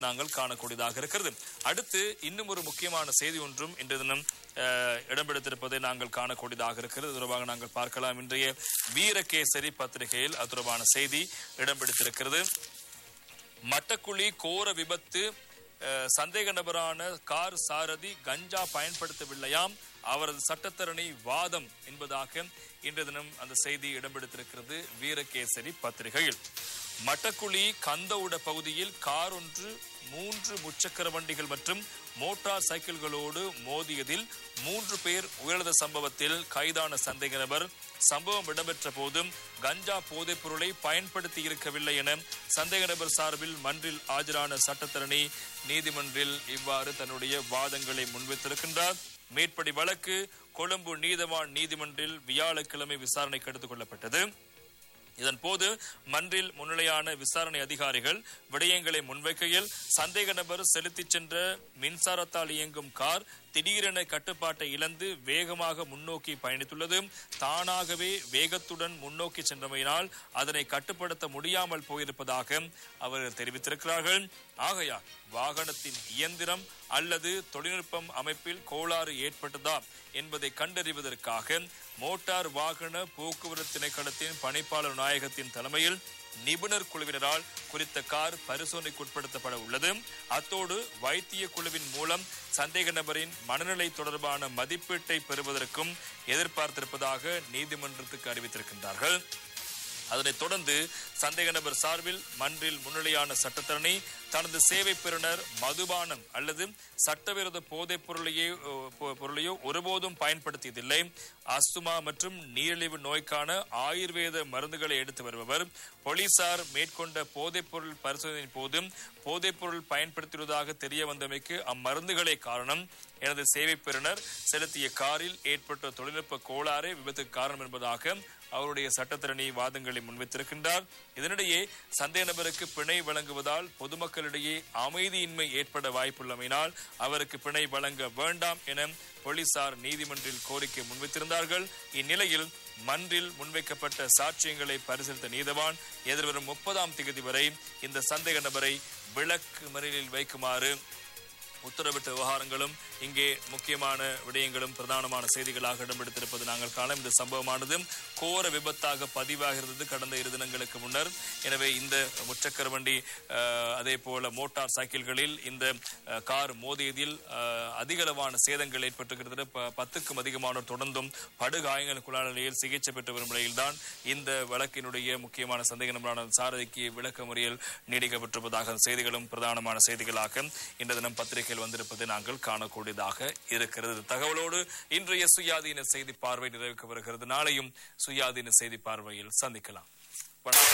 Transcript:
நாங்கள் காணக்கூடியதாக இருக்கிறது அடுத்து இன்னும் ஒரு முக்கியமான செய்தி ஒன்றும் இன்று தினம் அஹ், இடம்பெடுத்திருப்பதை நாங்கள் காணக்கூடியதாக இருக்கிறது இது தொடர்பாக நாங்கள் பார்க்கலாம் இன்றைய வீரகேசரி பத்திரிகையில் அது தொடர்பான செய்தி இடம்பெடுத்திருக்கிறது மட்டக்குழி கோர விபத்து அஹ், சந்தேக நபரான கார் சாரதி கஞ்சா பயன்படுத்தவில்லையாம் அவரது சட்டத்தரணி வாதம் என்பதாக இன்று தினம் அந்த செய்தி இடம்பெடுத்திருக்கிறது வீரகேசரி பத்திரிகையில் மட்டக்குழி கந்தவுட பகுதியில் கார் ஒன்று மூன்று முச்சக்கர வண்டிகள் மற்றும் மோட்டார் சைக்கிள்களோடு மோதியதில் மூன்று பேர் உயிரிழந்த சம்பவத்தில் கைதான சந்தேக நபர் சம்பவம் இடம்பெற்ற போதும் கஞ்சா போதைப் பொருளை பயன்படுத்தி இருக்கவில்லை என சந்தேக நபர் சார்பில் மன்றில் ஆஜரான சட்டத்தரணி நீதிமன்றில் இவ்வாறு தன்னுடைய வாதங்களை முன்வைத்திருக்கின்றார் மேற்படி வழக்கு கொழும்பு நீதவான் நீதிமன்றில் வியாழக்கிழமை விசாரணைக்கு எடுத்துக் கொள்ளப்பட்டது இதன் போது மன்றில் முன்னிலையான விசாரணை அதிகாரிகள் விடயங்களை முன்வைக்கையில் சந்தேக நபர் செலுத்திச் சென்ற மின்சாரத்தால் இயங்கும் கார் திடீரென கட்டுப்பாட்டை இழந்து வேகமாக முன்னோக்கி பயணித்துள்ளது தானாகவே வேகத்துடன் முன்னோக்கி சென்றமையினால் அதனை கட்டுப்படுத்த முடியாமல் போயிருப்பதாக அவர்கள் தெரிவித்திருக்கிறார்கள் ஆகையால் வாகனத்தின் இயந்திரம் அல்லது தொழில்நுட்பம் அமைப்பில் கோளாறு ஏற்பட்டதா என்பதை கண்டறிவதற்காக மோட்டார் வாகன போக்குவரத்து திணைக்களத்தின் பணிப்பாளர் நாயகத்தின் தலைமையில் நிபுணர் குழுவினரால் குறித்த கார் பரிசோதனைக்கு உட்படுத்தப்பட உள்ளது அத்தோடு வைத்திய குழுவின் மூலம் சந்தேக நபரின் மனநிலை தொடர்பான மதிப்பீட்டை பெறுவதற்கும் எதிர்பார்த்திருப்பதாக நீதிமன்றத்துக்கு அறிவித்திருக்கின்றார்கள் அதனைத் தொடர்ந்து சந்தேக நபர் சார்பில் மன்றில் முன்னிலையான சட்டத்தரணி தனது சேவை பெறுநர் மதுபானம் அல்லது சட்டவிரோத போதைப் பொருளையோ பொ- பொருளையோ ஒருபோதும் பயன்படுத்தியதில்லை அஸ்துமா மற்றும் நீரிழிவு நோய்க்கான ஆயுர்வேத மருந்துகளை எடுத்து வருபவர் போலீசார் மேற்கொண்ட போதைப் பொருள் பரிசோதனையின் போதும் போதைப் பொருள் பயன்படுத்தியுள்ளதாக தெரிய வந்தமைக்கு அம்மருந்துகளே காரணம் எனது சேவை பெறுநர் செலுத்திய காரில் ஏற்பட்ட தொழில்நுட்ப கோளாறே விபத்துக்கு காரணம் என்பதாக அவருடைய சட்டத்திரணி வாதங்களை முன்வைத்திருக்கின்றார் இதனிடையே சந்தேக நபருக்கு பிணை வழங்குவதால் பொதுமக்களிடையே அமைதியின்மை ஏற்பட வாய்ப்புள்ளமையினால் அவருக்கு பிணை வழங்க வேண்டாம் என போலீசார் நீதிமன்றில் கோரிக்கை முன்வைத்திருந்தார்கள் இந்நிலையில் மன்றில் முன்வைக்கப்பட்ட சாட்சியங்களை பரிசீலித்த நீதவான் எதிர்வரும் முப்பதாம் தேதி வரை இந்த சந்தேக நபரை விளக்கு மறியலில் வைக்குமாறு உத்தரவிட்ட விவகாரங்களும் இங்கே முக்கியமான விடயங்களும் பிரதானமான செய்திகளாக இடம்பெடுத்திருப்பது நாங்கள் காண இந்த சம்பவமானது கோர விபத்தாக பதிவாகிறது கடந்த இரு தினங்களுக்கு முன்னர் எனவே இந்த முச்சக்கர வண்டி அஹ், அதே போல மோட்டார் சைக்கிள்களில் இந்த அஹ், கார் மோதியதில் அஹ், அதிகளவான சேதங்கள் ஏற்பட்டிருக்கிறது ப- பத்துக்கும் அதிகமானோர் தொடர்ந்தும் படுகாயங்களுக்குள்ளான நிலையில் சிகிச்சை பெற்று வரும் நிலையில்தான் இந்த வழக்கினுடைய முக்கியமான சந்தேக நபரான சாரதிக்கு விளக்க முறையில் நீடிக்கப்பட்டிருப்பதாக செய்திகளும் பிரதானமான செய்திகளாக இன்று தினம் பத்திரிகையில் வந்திருப்பதை நாங்கள் காணக்கூடியதாக இருக்கிறது தகவலோடு இன்றைய சுயாதீன செய்தி பார்வை நிறைவுக்கு வருகிறது நாளையும் சுயாதீன செய்தி பார்வையில் சந்திக்கலாம் வணக்கம்.